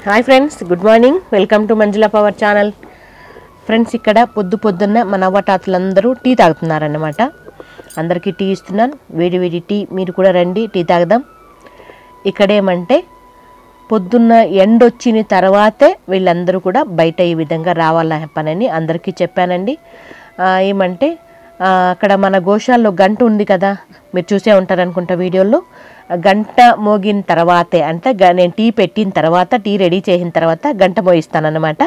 Hi friends good morning welcome to Manjula power channel friends ఇక్కడ పొద్దు పొద్దున్న మన అవ్వటాతులందరూ టీ తాగుతున్నారన్నమాట అందరికీ టీ ఇస్తున్నాను వేడి వేడి టీ మీరు కూడా రండి టీ తాగుదాం ఇక్కడేమంటే పొద్దున్న ఎండొచ్చిన తర్వాతే వీళ్ళందరూ కూడా బయట ఈ విధంగా రావాల పనని అందరికీ చెప్పానండి ఆ, ఏమంటే ఆ, అక్కడ మన గోశాల్లో గంట ఉంది కదా మీరు చూసే ఉంటారు అనుకుంటా వీడియోలో ఆ గంట మోగిన తర్వాతే అంటే గ- నేను టీ పెట్టిన తర్వాత టీ రెడీ చేసిన తర్వాత గంట మోయిస్తానన్నమాట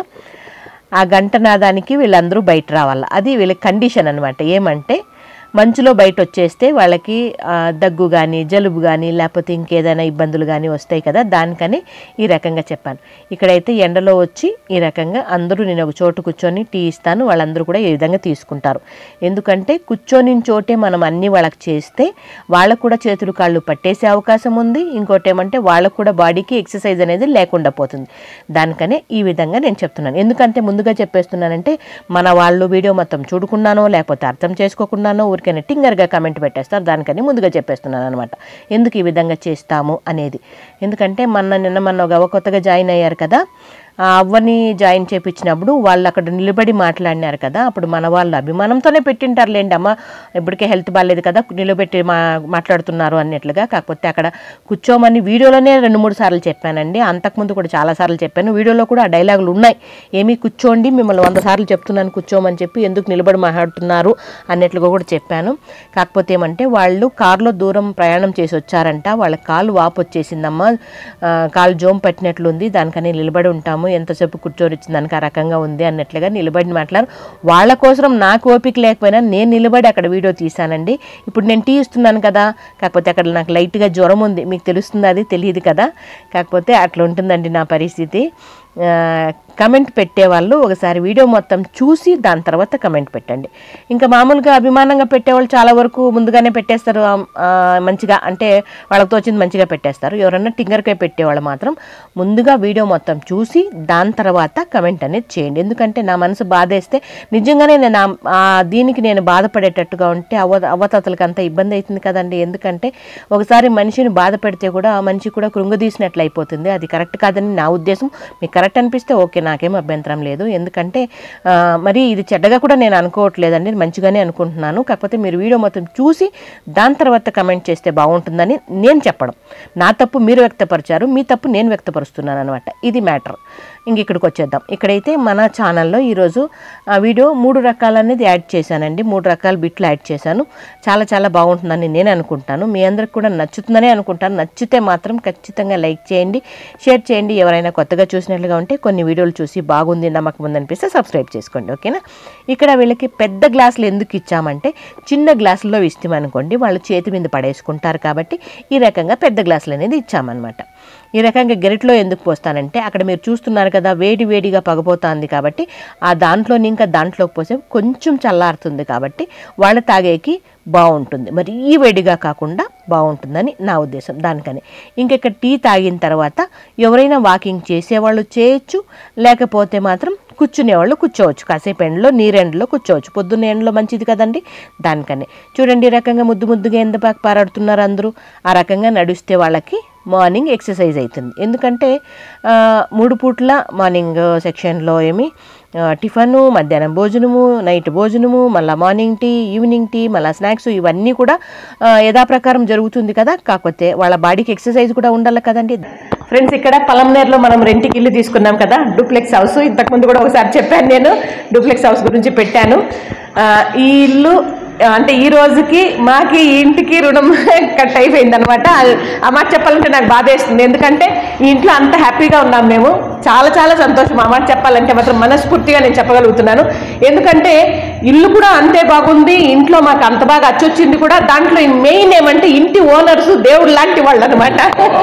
ఆ గంట నాదానికి వీళ్ళందరూ బయట రావాలి అది వీళ్ళ కండిషన్ అనమాట ఏమంటే మంచులో బయట వచ్చేస్తే వాళ్ళకి ఆ, దగ్గు కానీ జలుబు కానీ లేకపోతే ఇంకేదైనా ఇబ్బందులు కానీ వస్తాయి కదా దానికని ఈ రకంగా చెప్పాను ఇక్కడైతే ఎండలో వచ్చి ఈ రకంగా అందరూ నేను ఒక చోటు కూర్చొని టీ ఇస్తాను వాళ్ళందరూ కూడా ఈ విధంగా తీసుకుంటారు ఎందుకంటే కూర్చొని చోటే మనం అన్ని వాళ్ళకి చేస్తే వాళ్ళకు కూడా చేతులు కాళ్ళు పట్టేసే అవకాశం ఉంది ఇంకోటి ఏమంటే వాళ్ళకు కూడా బాడీకి ఎక్సర్సైజ్ అనేది లేకుండా పోతుంది దానికనే ఈ విధంగా నేను చెప్తున్నాను ఎందుకంటే ముందుగా చెప్పేస్తున్నానంటే మన వాళ్ళు వీడియో మొత్తం చూడుకున్నానో లేకపోతే అర్థం చేసుకోకుండానో ఊరికైనా టింగర్గా కమెంట్ పెట్టేస్తారు దానికని ముందుగా చెప్పేస్తున్నాను అనమాట ఎందుకు ఈ విధంగా చేస్తాము అనేది ఎందుకంటే మొన్న నిన్న మొన్న ఒక అవ్వ కొత్తగా జాయిన్ అయ్యారు కదా ఆ అవ్వని జాయిన్ చేపించినప్పుడు వాళ్ళు అక్కడ నిలబడి మాట్లాడినారు కదా అప్పుడు మన వాళ్ళు అభిమానంతోనే పెట్టింటారులేండి అమ్మ ఇప్పటికే హెల్త్ బాగాలేదు కదా నిలబెట్టి మా మాట్లాడుతున్నారు అన్నట్లుగా కాకపోతే అక్కడ కూర్చోమని వీడియోలోనే రెండు మూడు సార్లు చెప్పానండి అంతకుముందు కూడా చాలా సార్లు చెప్పాను వీడియోలో కూడా ఆ డైలాగులు ఉన్నాయి ఏమీ కూర్చోండి మిమ్మల్ని వంద సార్లు చెప్తున్నాను కూర్చోమని చెప్పి ఎందుకు నిలబడి మాట్లాడుతున్నారు అన్నట్లుగా కూడా చెప్పాను కాకపోతే ఏమంటే వాళ్ళు కారులో దూరం ప్రయాణం చేసి వచ్చారంట వాళ్ళ కాలు వాపు వచ్చేసిందమ్మా ఆ, కాలు జోమ్ పట్టినట్లుంది దానికని నిలబడి ఉంటాము ఎంతసేపు కూర్చొని వచ్చింది దానికి ఆ రకంగా ఉంది అన్నట్లుగా నిలబడి మాట్లాడారు వాళ్ళ కోసం నాకు ఓపిక లేకపోయినా నేను నిలబడి అక్కడ వీడియో తీశానండి ఇప్పుడు నేను టీ ఇస్తున్నాను కదా కాకపోతే అక్కడ నాకు లైట్గా జ్వరం ఉంది మీకు తెలుస్తుంది అది తెలియదు కదా కాకపోతే అట్లా ఉంటుందండి నా పరిస్థితి ఆ, కమెంట్ పెట్టేవాళ్ళు ఒకసారి వీడియో మొత్తం చూసి దాని తర్వాత కమెంట్ పెట్టండి ఇంకా మామూలుగా అభిమానంగా పెట్టేవాళ్ళు చాలా వరకు ముందుగానే పెట్టేస్తారు ఆ, మంచిగా అంటే వాళ్ళకి తోచింది మంచిగా పెట్టేస్తారు ఎవరన్నా టింగర్కాయ పెట్టేవాళ్ళు మాత్రం ముందుగా వీడియో మొత్తం చూసి దాని తర్వాత కమెంట్ అనేది చేయండి ఎందుకంటే నా మనసు బాధేస్తే నిజంగానే నేను ఆ- ఆ దీనికి నేను బాధపడేటట్టుగా ఉంటే అవ్వ అవ్వతాతలకు అంత ఇబ్బంది అవుతుంది కదండి ఎందుకంటే ఒకసారి మనిషిని బాధ పెడితే కూడా ఆ మనిషి కూడా కృంగదీసినట్లు అయిపోతుంది అది కరెక్ట్ కాదని నా ఉద్దేశం మీకు కరెక్ట్ అనిపిస్తే ఓకే నాకేం అభ్యంతరం లేదు ఎందుకంటే ఆ, మరి ఇది చెడ్డగా కూడా నేను అనుకోవట్లేదండి మంచిగానే అనుకుంటున్నాను కాకపోతే మీరు వీడియో మొత్తం చూసి దాని తర్వాత కమెంట్ చేస్తే బాగుంటుందని నేను చెప్పడం నా తప్పు మీరు వ్యక్తపరిచారు మీ తప్పు నేను వ్యక్తపరుస్తున్నాను అనమాట ఇది మ్యాటర్ ఇంక ఇక్కడికి వచ్చేద్దాం ఇక్కడైతే మన ఛానల్లో ఈరోజు ఆ వీడియో మూడు రకాలనేది యాడ్ చేశానండి మూడు రకాల బిట్లు యాడ్ చేశాను చాలా చాలా బాగుంటుందని నేను అనుకుంటాను మీ అందరికి కూడా నచ్చుతుందనే అనుకుంటాను నచ్చితే మాత్రం ఖచ్చితంగా లైక్ చేయండి షేర్ చేయండి ఎవరైనా కొత్తగా చూసినట్లుగా ఉంటే కొన్ని వీడియోలు చూసి బాగుంది నమ్మకం ఉందనిపిస్తే సబ్స్క్రైబ్ చేసుకోండి ఓకేనా ఇక్కడ వీళ్ళకి పెద్ద గ్లాసులు ఎందుకు ఇచ్చామంటే చిన్న గ్లాసుల్లో ఇస్తామనుకోండి వాళ్ళు చేతి మీద పడేసుకుంటారు కాబట్టి ఈ రకంగా పెద్ద గ్లాసులు అనేది ఇచ్చామన్నమాట ఈ రకంగా గెరిట్లో ఎందుకు పోస్తానంటే అక్కడ మీరు చూస్తున్నారు కదా వేడి వేడిగా పగపోతుంది కాబట్టి ఆ దాంట్లోని ఇంకా దాంట్లోకి పోసే కొంచెం చల్లారుతుంది కాబట్టి వాళ్ళు తాగేకి బాగుంటుంది మరి ఈ వేడిగా కాకుండా బాగుంటుందని నా ఉద్దేశం దానికని ఇంక ఇక్కడ టీ తాగిన తర్వాత ఎవరైనా వాకింగ్ చేసేవాళ్ళు చేయొచ్చు లేకపోతే మాత్రం కూర్చునేవాళ్ళు కూర్చోవచ్చు కాసేపు ఎండలో నీరెండలో కూర్చోవచ్చు పొద్దున్న ఎండలో మంచిది కదండి దానికని చూడండి ఈ రకంగా ముద్దు ముద్దుగా ఎంత బాగా పారాడుతున్నారు అందరూ ఆ రకంగా నడిస్తే వాళ్ళకి మార్నింగ్ ఎక్సర్సైజ్ అవుతుంది ఎందుకంటే ఆ, మూడు పూట్ల మార్నింగ్ సెక్షన్లో ఏమి ఆ, టిఫను మధ్యాహ్నం భోజనము నైట్ భోజనము మళ్ళీ మార్నింగ్ టీ ఈవినింగ్ టీ మళ్ళీ స్నాక్స్ ఇవన్నీ కూడా ఆ, యథాప్రకారం జరుగుతుంది కదా కాకపోతే వాళ్ళ బాడీకి ఎక్సర్సైజ్ కూడా ఉండాలి కదండి ఫ్రెండ్స్ ఇక్కడ పలంనేరులో మనం రెంట్కి ఇల్లు తీసుకున్నాం కదా డూప్లెక్స్ హౌస్ ఇంతకుముందు కూడా ఒకసారి చెప్పాను నేను డూప్లెక్స్ హౌస్ గురించి పెట్టాను ఆ, ఈ ఇల్లు ఆ, అంటే ఈ రోజుకి మాకి ఈ ఇంటికి రుణం కట్ అయిపోయింది అనమాట ఆ మాట చెప్పాలంటే నాకు బాధ వేస్తుంది ఎందుకంటే ఈ ఇంట్లో అంత హ్యాపీగా ఉన్నాం మేము చాలా చాలా సంతోషం ఆ మాట చెప్పాలంటే మాత్రం మనస్ఫూర్తిగా నేను చెప్పగలుగుతున్నాను ఎందుకంటే ఇల్లు కూడా అంతే బాగుంది ఇంట్లో మాకు అంత బాగా అచ్చొచ్చింది కూడా దాంట్లో మెయిన్ ఏమంటే ఇంటి ఓనర్స్ దేవుడు లాంటి వాళ్ళు అనమాట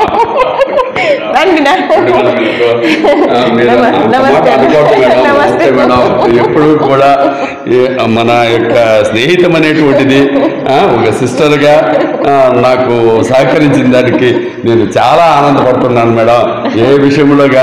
రండి నా. ఆ, మీరు నమ- అంత మాట నమస్తే అనుకోవద్దు మేడం. నమస్తే నమస్తే మేడం ఎప్పుడు కూడా ఏ- మన యొక్క స్నేహితం అనేటువంటిది ఆ, ఒక సిస్టర్గా ఆ, నాకు సహకరించిన దానికి నేను చాలా ఆనందపడుతున్నాను మేడం ఏ విషయంలో కానీ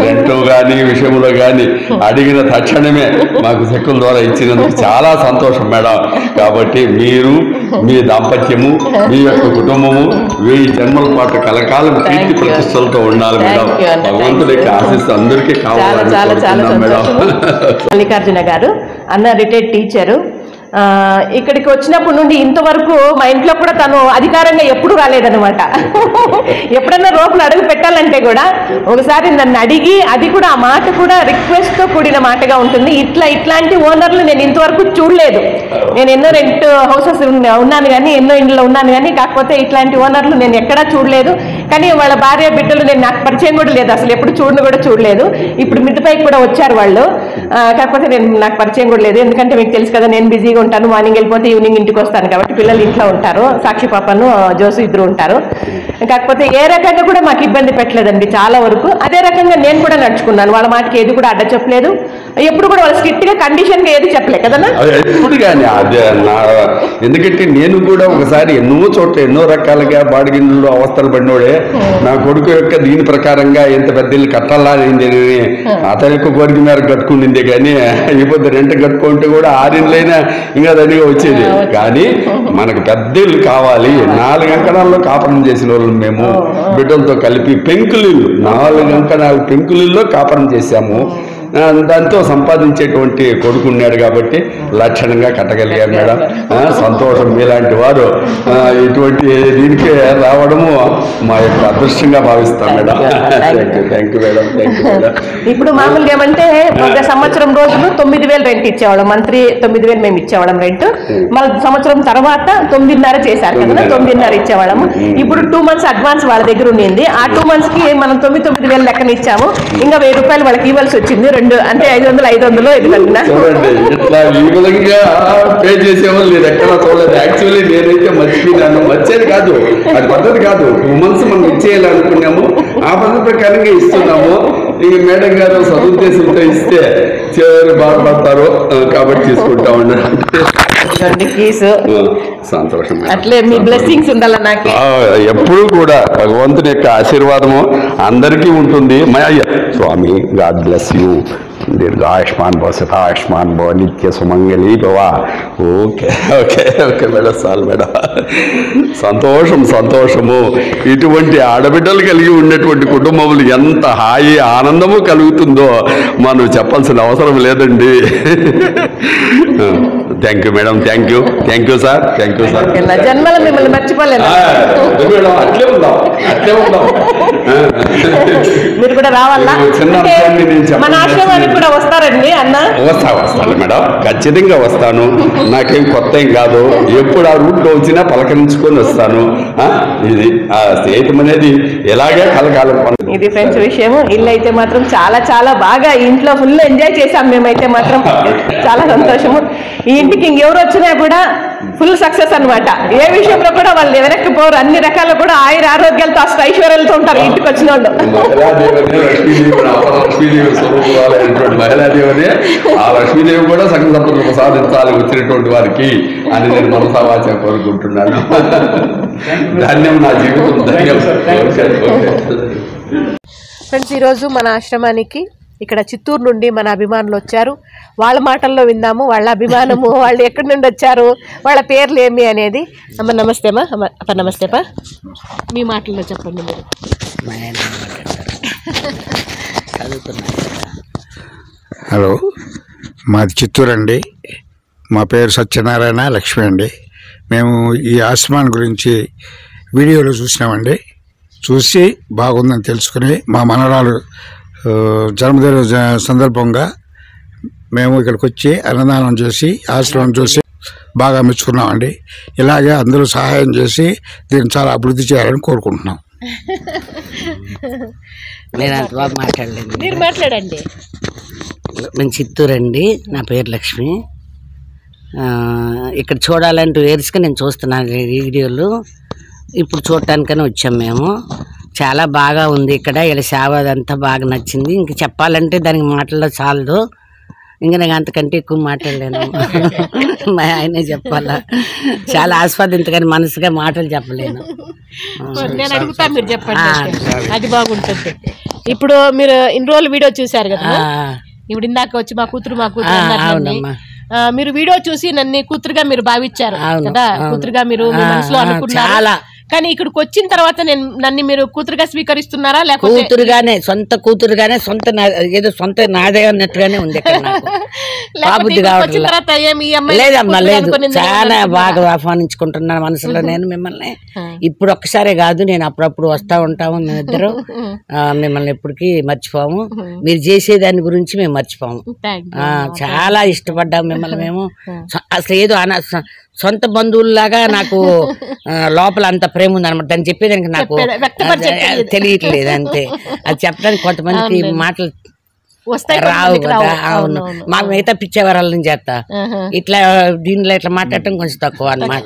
రెంట్ కానీ విషయంలో కానీ అడిగిన తక్షణమే మాకు చెక్కుల ద్వారా ఇచ్చినందుకు చాలా సంతోషం మేడం కాబట్టి మీరు మీ దాంపత్యము మీ యొక్క కుటుంబము వెయ్యి జన్మల పాటు కలకాలం కీర్తి Thank you. ప్రతిష్టలతో ఉండాలి మేడం Thank you అన్న, భగవంతుడి యొక్క thank you. ఆశీస్సు అందరికీ చాలా కావాలని చాలా చాలా కోరుతున్నాం మేడం సంతోషం మల్లికార్జున గారు అన్న రిటైర్డ్ టీచరు ఆ, ఇక్కడికి వచ్చినప్పటి నుండి ఇంతవరకు మా ఇంట్లో కూడా తను అధికారంగా ఎప్పుడు రాలేదన్నమాట ఎప్పుడన్నా లోపల అడుగు పెట్టాలంటే కూడా ఒకసారి నన్ను అడిగి అది కూడా ఆ మాట కూడా రిక్వెస్ట్ తో కూడిన మాటగా ఉంటుంది ఇట్లా ఇట్లాంటి ఓనర్లు నేను ఇంతవరకు చూడలేదు నేను ఎన్నో రెంట్ హౌసెస్ ఉన్నాను కానీ ఎన్నో ఇంట్లో ఉన్నాను కానీ కాకపోతే ఇట్లాంటి ఓనర్లు నేను ఎక్కడా చూడలేదు కానీ వాళ్ళ భార్య బిడ్డలు నేను నాకు పరిచయం కూడా లేదు అసలు ఎప్పుడు చూడను కూడా చూడలేదు ఇప్పుడు మిద్దు పైకి కూడా వచ్చారు వాళ్ళు ఆ, కాకపోతే నేను నాకు పరిచయం కూడా లేదు ఎందుకంటే మీకు తెలుసు కదా నేను బిజీగా ఉంటాను మార్నింగ్ వెళ్ళిపోతే ఈవినింగ్ ఇంటికి వస్తాను కాబట్టి పిల్లలు ఇంట్లో ఉంటారు సాక్షి పాపను జోసు ఇద్దరు ఉంటారు కాకపోతే ఏ రకంగా కూడా మాకు ఇబ్బంది పెట్టలేదండి చాలా వరకు అదే రకంగా నేను కూడా నడుచుకున్నాను వాళ్ళ మాటకి ఏది కూడా అడ్డ చెప్పలేదు ఎప్పుడు కూడా వాళ్ళు స్ట్రిక్ట్ గా కండిషన్ గా ఏది చెప్పలే కదన్నా అది ఎప్పుడు కానీ అదే నా ఎందుకంటే నేను కూడా ఒకసారి ఎన్నో చోట్ల ఎన్నో రకాలుగా బాడిగిన్నులు అవస్థలు పడినోడే నా కొడుకు యొక్క దీని ప్రకారంగా ఎంత పెద్ద ఇల్లు కట్టాలని అని అతని యొక్క కోరిక మేరకు కట్టుకుండిందే కానీ ఇప్పుడు రెంట్ కట్టుకుంటే కూడా ఆరింట్లైనా ఇంకా దండిగా వచ్చేది కానీ మనకు పెద్ద ఇల్లు కావాలి నాలుగు అంకణాల్లో కాపురం చేసిన వాళ్ళు మేము బిడ్డలతో కలిపి పెంకులిల్లు నాలుగు అంకణాలు పెంకులిల్లో కాపురం చేశాము ఆ, దాంతో సంపాదించేటువంటి కొడుకు ఉన్నాడు కాబట్టి లక్షణంగా కట్టగలిగారు మేడం ఆ, సంతోషం మీలాంటి వారు ఆ, ఇటువంటి దీనికి రావడము మా యొక్క అదృష్టంగా భావిస్తాం madam thank you thank you madam thank you madam ఇప్పుడు మామూలుగా ఏమంటే ఒక సంవత్సరం రోజులు తొమ్మిది వేలు రెంట్ ఇచ్చేవాళ్ళం మంత్లీ తొమ్మిది వేలు మేము ఇచ్చేవాళ్ళం రెంట్ మళ్ళీ సంవత్సరం తర్వాత తొమ్మిదిన్నర చేశారు కదా తొమ్మిదిన్నర. తొమ్మిదిన్నర ఇచ్చేవాళ్ళము ఇప్పుడు టూ మంత్స్ అడ్వాన్స్ వాళ్ళ దగ్గర ఉండింది ఆ టూ మంత్స్ కి మనం తొమ్మిది తొమ్మిది వేలు లెక్కన ఇచ్చాము ఇంకా వెయ్యి రూపాయలు వాళ్ళకి ఇవ్వాల్సి వచ్చింది రెండు అంటే ఐదు వందలు ఐదు వందలు ఇది కలిగిన చూడండి ఇట్లా ఈ విధంగా పే చేసేవాళ్ళు నేను ఎక్కడా చూడలేదు యాక్చువల్లీ నేనైతే మర్చిపోయినాను వచ్చేది కాదు అది పద్ధతి కాదు టూ మంత్స్ మనం ఇచ్చేయాలనుకున్నాము ఆ పద్ధతి ప్రకారంగా ఇస్తున్నాము ఇక మేడం గారు సదుద్దేశంతో ఇస్తే చివరి బాధపడతారు ఆ, కాబట్టి తీసుకుంటా ఉన్నాను ఇదిగోండి కీస్ ఆ, సంతోషం మేడం. అట్లే మీ బ్లెస్సింగ్స్ ఉండాల నాకు ఆ, ఎప్పుడూ కూడా భగవంతుని యొక్క ఆశీర్వాదము అందరికీ ఉంటుంది మై అయ్య స్వామి గాడ్ బ్లెస్ యూ దీర్ఘాయుష్మాన్ భవ శతాయుష్మాన్ భవ నిత్య సుమంగళి భవ ఓకే ఓకే ఓకే మేడం చాలు మేడం సంతోషం సంతోషము ఇటువంటి ఆడబిడ్డలు కలిగి ఉన్నటువంటి కుటుంబములు ఎంత హాయి ఆనందము కలుగుతుందో మనం చెప్పాల్సిన అవసరం లేదండి thank you madam thank you thank you sir thank you sir నా జన్మలో మిమ్మల్ని మర్చిపోలేను ఆ, వద్దు మేడం, అట్లే ఉందాం అట్లే ఉందాం ఆ. మీరు కూడా రావాలా ఇది చిన్న అంటే అంశాన్ని నేను చెప్పడం మన ఆశ్రమానికి కూడా వస్తారండి అన్న వస్తా వస్తాను మేడం ఖచ్చితంగా వస్తాను నాకేం కొత్త ఏం కాదు ఎప్పుడు ఆ రూట్లో వచ్చినా పలకరించుకొని వస్తాను ఆ, ఇది ఆ స్నేహితం అనేది ఎలాగే కలకాలం పని ఇది ఫ్రెండ్స్ విషయం ఇల్లు అయితే మాత్రం చాలా చాలా బాగా ఈ ఇంట్లో ఫుల్ ఎంజాయ్ చేసాం మేమైతే మాత్రం చాలా సంతోషము ఈ ఇంటికి ఇంకెవరు వచ్చినా కూడా ఫుల్ సక్సెస్ అన్నమాట ఏ విషయంలో కూడా వాళ్ళు వెనక్కి పోరు అన్ని రకాల కూడా ఆయుర ఆరోగ్యాలతో అష్ట ఐశ్వర్యాలతో ఉంటారు ఈ ఇంటికి వచ్చిన వాళ్ళు మహిళాదేవనే లక్ష్మీదేవి అపర లక్ష్మీదేవి స్వరూపురాలైనటువంటి మహిళాదేవనే ఆ లక్ష్మీదేవి కూడా సగం సంపదలు ప్రసాదించాలి వచ్చినటువంటి వారికి అని నేను మనసావాచ కోరుకుంటున్నాను ధన్యం నా జీవితం ధన్యం ఓకే, ఓకే. ఫ్రెండ్స్ ఈరోజు మన ఆశ్రమానికి ఇక్కడ చిత్తూరు నుండి మన అభిమానులు వచ్చారు వాళ్ళ మాటల్లో విందాము వాళ్ళ అభిమానము వాళ్ళు ఎక్కడి నుండి వచ్చారు వాళ్ళ పేర్లు ఏమి అనేది అమ్మ నమస్తేమా అమ్మ అప్ప నమస్తేపా మీ మాటల్లో చెప్పండి మీరు హలో మాది చిత్తూరు అండి మా పేరు సత్యనారాయణ లక్ష్మి అండి మేము ఈ ఆస్మాన్ గురించి వీడియోలో చూసినామండి చూసి బాగుందని తెలుసుకుని మా మనరాలు ఆ, జన్మదిన జ- సందర్భంగా మేము ఇక్కడికి వచ్చి అన్నదానం చేసి ఆశ్రమం చూసి బాగా మెచ్చుకున్నామండి ఇలాగే అందరూ సహాయం చేసి దీన్ని చాలా అభివృద్ధి చేయాలని కోరుకుంటున్నాం నేను అంత బాగా మాట్లాడలేదు మీరు మాట్లాడండి నేను చిత్తూరు అండి నా పేరు లక్ష్మి ఆ, ఇక్కడ చూడాలంటూ ఏరిస్గా నేను చూస్తున్నాను ఈ వీడియోలు ఇప్పుడు చూడటానికని వచ్చాం మేము చాలా బాగా ఉంది ఇక్కడ ఇలా సేవ అదంతా బాగా నచ్చింది ఇంక చెప్పాలంటే దానికి మాటల్లో చాలదు ఇంకా నాకు అంతకంటే ఎక్కువ మాట్లాడలేను మా ఆయనే చెప్పాలా చాలా ఆస్వాదించగాని మనసుగా మాటలు చెప్పలేను నేను అడుగుతా మీరు చెప్పండి అది బాగుంటుంది ఇప్పుడు మీరు ఇన్ని రోజులు వీడియో చూశారు కదా ఆ, ఇప్పుడు ఇందాక వచ్చి మా కూతురు మా కూతురు ఆ, అన్నారు నన్ను. అవునమ్మా. ఆ, మీరు వీడియో చూసి నన్ను కూతురుగా మీరు భావించారు అవును, కదా అవును. కూతురుగా మీరు మీ ఆ, మనసులో ఆ, అనుకున్నారు చాలా. కానీ ఇక్కడికి వచ్చిన తర్వాత నేను నన్ను మీరు కూతురుగా స్వీకరిస్తున్నారా లేకపోతే కూతురుగానే సొంత కూతురుగానే సొంత నా- ఏదో సొంత నాదే అన్నట్టుగానే ఉంది ఇక్కడ నాకు. లేకపోతే బాబుద్ది ఇక్కడికి కావట్లే. వచ్చిన తర్వాత ఏమి ఈ అమ్మాయి లేదమ్మా కూతురు లేదు అనుకుని నేను చాలా అనుకున్నారా? బాగా ఆహ్వానించుకుంటున్నాను మనసులో నేను మిమ్మల్ని ఇప్పుడు ఒక్కసారే కాదు నేను అప్పుడప్పుడు వస్తా ఉంటాము మేమిద్దరం ఆ, మిమ్మల్ని ఎప్పటికీ మర్చిపోము మీరు చేసే దాని గురించి మేము మర్చిపోము Thank you. ఆ, చాలా ఇష్టపడ్డాం మిమ్మల్ని మేము సొ- అసలు ఏదో అన సొ- సొంత బంధువుల్లాగా నాకు ఆ, లోపల అంత ప్రేమ ఉంది అనమాట దాన్ని చెప్పేదానికి నాకు చెప్పేది- వ్యక్తపరిచేది అది- అది తెలియట్లేదు అంతే అది చెప్పడానికి కొంతమందికి మాటలు వస్తాయి రావు కొంతమందికి కదా రావు. అవును అవునవును. మాకు మిగతా పిచ్చేవారాలని చేస్తా ఆహా. ఇట్లా దీనిలో ఇట్లా మాట్లాడటం కొంచెం తక్కువ అనమాట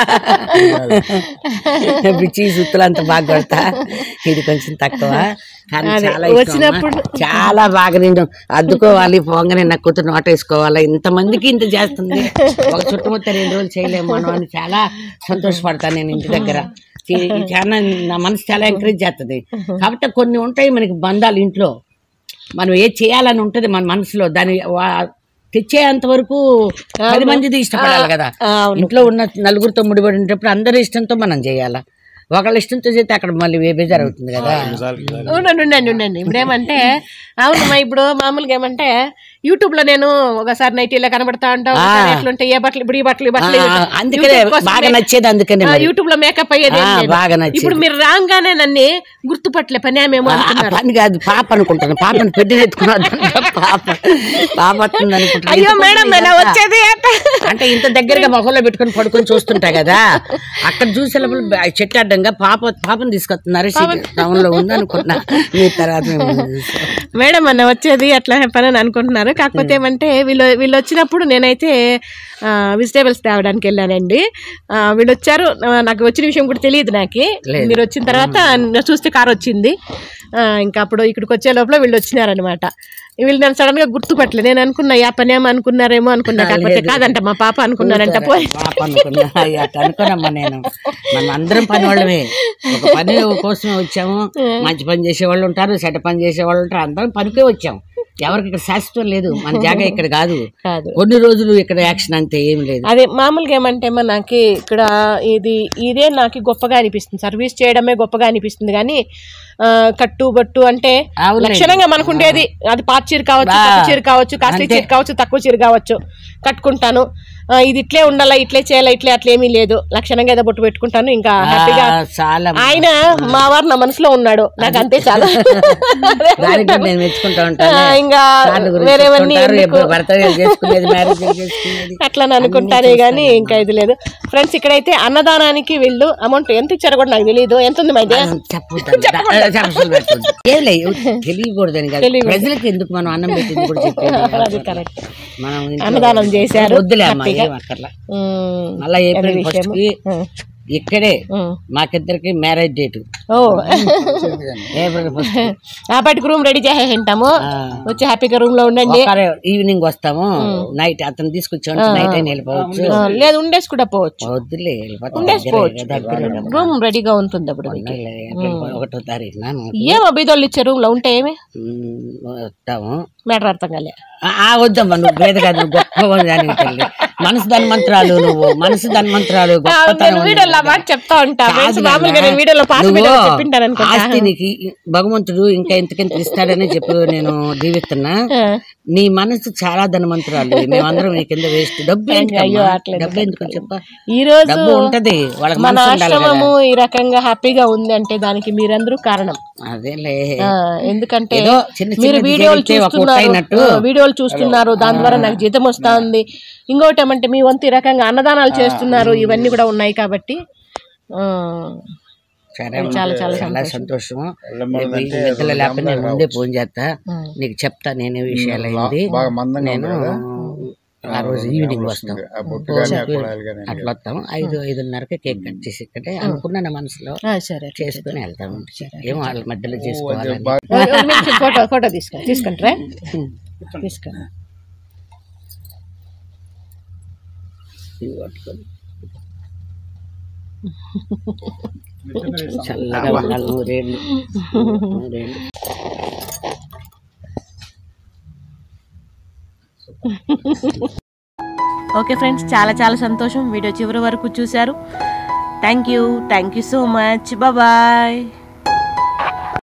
పిచ్చి సుత్తులు అంత బాగా కొడతా ఇది కొంచెం తక్కువ కానీ అదే, చాలా ఇష్టం అమ్మా. వచ్చినప్పుడు- చాలా బాగా నేను అద్దుకోవాలి పోగానే నా కూతురు నోట వేసుకోవాలి ఇంతమందికి ఇంత చేస్తుంది ఒక చుట్టుముట్ట రెండు రోజులు చేయలేము మనం అని చాలా సంతోషపడతాను నేను ఇంటి దగ్గర చీ- చాలా నా మనసు చాలా ఎంకరేజ్ చేస్తుంది కాబట్టి కొన్ని ఉంటాయి మనకి బంధాలు ఇంట్లో మనం ఏ చేయాలని ఉంటది మన మనసులో దాని వా- తెచ్చేంత వరకు పది మందిది ఇష్టపడాలి కదా అవును. ఇంట్లో ఉన్న నలుగురితో ముడిపడి ఉండేటప్పుడు అందరి ఇష్టంతో మనం చేయాలా ఒకళ్ళ ఇష్టంతో చేస్తే అక్కడ మళ్ళీ వే- బేజారు అవుతుంది కదా ఉండండి ఉండండి ఉండండి ఇప్పుడు ఏమంటే అవునమ్మా ఇప్పుడు మామూలుగా ఏమంటే యూట్యూబ్ లో నేను ఒకసారి నైట్ ఇలా కనబడతా ఉంటాం ఒకసారి ఎట్లుంటే ఏ బట్టలు ఇప్పుడు ఈ బట్టలు ఈ బట్టలు ఈ ఆ, బట్టలు. అందుకనే YouTube కోసమే- బాగా నచ్చేది అందుకనే ఆ, మరి. యూట్యూబ్ లో మేకప్ అయ్యేది ఏం ఆ, లేదు. బాగా నచ్చేది. ఇప్పుడు మీరు రాగానే నన్ను గుర్తుపట్టలే పని ఆమెమో ఆ, అనుకున్నారు పని కాదు పాప అనుకుంటాను పాపను పెద్ద ఎత్తుకున్నాడు పాప పాప వస్తుంది అనుకుంటాను అయ్యో ఇంత మేడం కొంచెం నేను ఇదంతా. వచ్చేది అంట. అంటే ఇంత దగ్గరగా మొహంలో పెట్టుకొని పడుకొని చూస్తుంటా కదా అక్కడ చూసేటప్పుడు బ- చెట్టు అడ్డంగా పాప పాపను తీసుకొస్తున్నారు టౌన్ లో ఉంది అనుకున్నా మీ తర్వాత మేము చూసాం. మేడం అన్న వచ్చేది అట్లా పని అని అనుకుంటున్నారు కాకపోతే ఏమంటే వీళ్ళు వీళ్ళు వచ్చినప్పుడు నేనైతే వెజిటేబుల్స్ తేవడానికి వెళ్ళానండి ఆ, వీళ్ళు వచ్చారు ఆ, నాకు వచ్చిన విషయం కూడా తెలియదు నాకు మీరు వచ్చిన తర్వాత నేను చూస్తే కార్ వచ్చింది ఆ, ఇంకా అప్పుడు ఇక్కడికి వచ్చే లోపల వీళ్ళు వచ్చినారనమాట వీళ్ళు నేను సడన్ గా గుర్తుపట్టలే నేను అనుకున్నా యా పని ఏమో అనుకున్నారేమో అనుకున్నా కాకపోతే కాదంట మా పాప అనుకున్నారంట పోయి పాప అనుకున్నా అయ్య, అట్ట అనుకోనమ్మా నేను మనం అందరం పని వాళ్ళమే ఒక పని కోసమే వచ్చాము మంచి పని చేసే వాళ్ళు ఉంటారు చెడ్డ పని చేసే వాళ్ళు ఉంటారు అందరం పనికే వచ్చాం ఎవరికి ఇక్కడ శాశ్వతం లేదు మన జాగా ఇక్కడ కాదు కాదు కొన్ని రోజులు ఇక్కడ యాక్షన్ అంతే ఏం లేదు అదే మామూలుగా ఏమంటే అమ్మా నాకు ఇక్కడ ఇది ఇదే నాకు గొప్పగా అనిపిస్తుంది సర్వీస్ చేయడమే గొప్పగా అనిపిస్తుంది కానీ ఆ, కట్టు బట్టు అంటే అవునులే. లక్షణంగా మనకు ఉండేది అది పాత చీర కావచ్చు బా. కొత్త చీర కావచ్చు కాస్ట్లీ చీర కావచ్చు తక్కువ చీర కావచ్చు కట్టుకుంటాను ఆ, ఇది ఇట్లే ఉండాలా ఇట్లే చేయాలా ఇట్లే అట్లా ఏమీ లేదు లక్షణంగా ఏదో బొట్టు పెట్టుకుంటాను ఇంకా హ్యాపీగా ఆ, చాలా ఆయన మా వారు నా మనసులో ఉన్నాడు నాకు అంతే చాలా దానికి కూడా నేను మెచ్చుకుంటా ఉంటాను ఆ, ఇంకా వాళ్ళ గురించి వేరేవన్నీ చెప్తుంటారు, ఎందుకు? ఎప్పుడు భర్త చేసుకునేది మ్యారేజ్ చేసుకునేది అట్లా అని అనుకుంటానే గానీ ఇంకా ఇది లేదు ఫ్రెండ్స్ ఇక్కడైతే అన్నదానానికి వీళ్ళు అమౌంట్ ఎంత ఇచ్చారో కూడా నాకు తెలియదు ఎంత ఉంది మా ఇదే చెప్పొద్దు. చెప్పసలు పెట్టొద్దు. ఏం లేదు తెలియకూడదని కాదు ప్రజలకి ఎందుకు మనం అన్నం పెట్టింది కూడా చెప్పేది అది కరెక్ట్ మనం ఇంట్లో అన్నదానం చేశారు వద్దులే అమ్మా ఏం అక్కర్లా మళ్ళా ఏప్రిల్ ఫస్ట్ కి ఇక్కడే మాకిద్దరికి మ్యారేజ్ డేట్ ఓ ఏప్రిల్ ఫస్ట్ ఆ పాటికి రూమ్ రెడీ చేసేసింటాము వచ్చి హ్యాపీగా రూమ్ లో ఉండండి ఈవినింగ్ వస్తాము నైట్ అతను తీసుకొచ్చాము నైట్ అయినా వెళ్ళిపోవచ్చు ఆ, లేదు ఉండేసి కూడా పోవచ్చు వద్దులే వెళ్ళిపోతాం దగ్గరే కదా, దగ్గరే కదా. రూమ్ రెడీగా ఉంటుంది అప్పుడు మీకు. లే, ఏప్రిల్ ఒకటో తారీఖున ఏమో బీదోళ్ళు ఇచ్చే రూమ్ లో ఉంటే ఏమి ఉమ్, వస్తాము మ్యాటర్ అర్థం కాలే ఆ, ఆ, వద్దమ్మా నువ్వు పేద కాదు నువ్వు గొప్ప దానికి తల్లి మనసు ధన్మంత్రాలు నువ్వు మనసు ధన్మంత్రాలు గొప్పతనం నేను వీడియోలో ఆ మాట చెప్తా ఉంటా ఫ్రెండ్స్ మామూలుగా నేను వీడియోలో పాత నువ్వు వీడియోలో చెప్పింటాను అనుకుంటా ఆస్తి నీకు ఈ- భగవంతుడు ఇంకా ఎంతకెంత ఇస్తాడని చెప్పు నేను దీవిస్తున్నా నీ మనసు చాలా ధనవంతురాలు మేమందరం నీ కింద వేస్ట్ డబ్బు అయ్యో, ఎందుకమ్మా? అట్లా డబ్బు ఎందుకు చెప్పా ఈ రోజు డబ్బు ఉంటది వాళ్ళకి మన మనసు ఉండాలి కదా ఆశ్రమము ఈ రకంగా హ్యాపీగా ఉంది అంటే దానికి మీరందరూ కారణం అదేలే ఆ, ఎందుకంటే ఏదో చిన్న మీరు చిన్నది వీడియోలు జరిగితే ఒక చూస్తున్నారు అయినట్టు. ఆ, వీడియోలు చూస్తున్నారు దాని ద్వారా నాకు జీతం వస్తా ఉంది ఇంకోటి ఏమంటే మీ వంతు ఈ రకంగా అన్నదానాలు చేస్తున్నారు ఇవన్నీ కూడా ఉన్నాయి కాబట్టి ఆ, సరే అమ్మా. చాలా సంతోషం రేపు ఈ నిద్రలో లేకపోతే నేను ముందే ఫోన్ చేస్తా నీకు చెప్తా నేనే విషయాలు అయింది బాగా మందంగా నేను ఆ రోజు ఈవినింగ్ వస్తాం ఆ బొట్టు కానీ ఆ కొడాలి కానీ అట్లా వస్తాం ఐదు ఐదున్నరకి కేక్ కట్ చేసి ఇక్కడే అనుకున్నా నా మనసులో ఆ, సరే చేసుకుని వెళ్తాం ఏం వాళ్ళ మధ్యలో చేసుకోవాలి ఒక నిమిషం ఫోటో ఫోటో తీసుకో తీసుకుంటారా తీసుకోండి ఇవి పట్టుకొని. చల్లగా ఉండాలి నూరేళ్ళు నూరేళ్ళు ఓకే ఫ్రెండ్స్ చాలా చాలా సంతోషం వీడియో చివరి వరకు చూశారు thank you thank you so much bye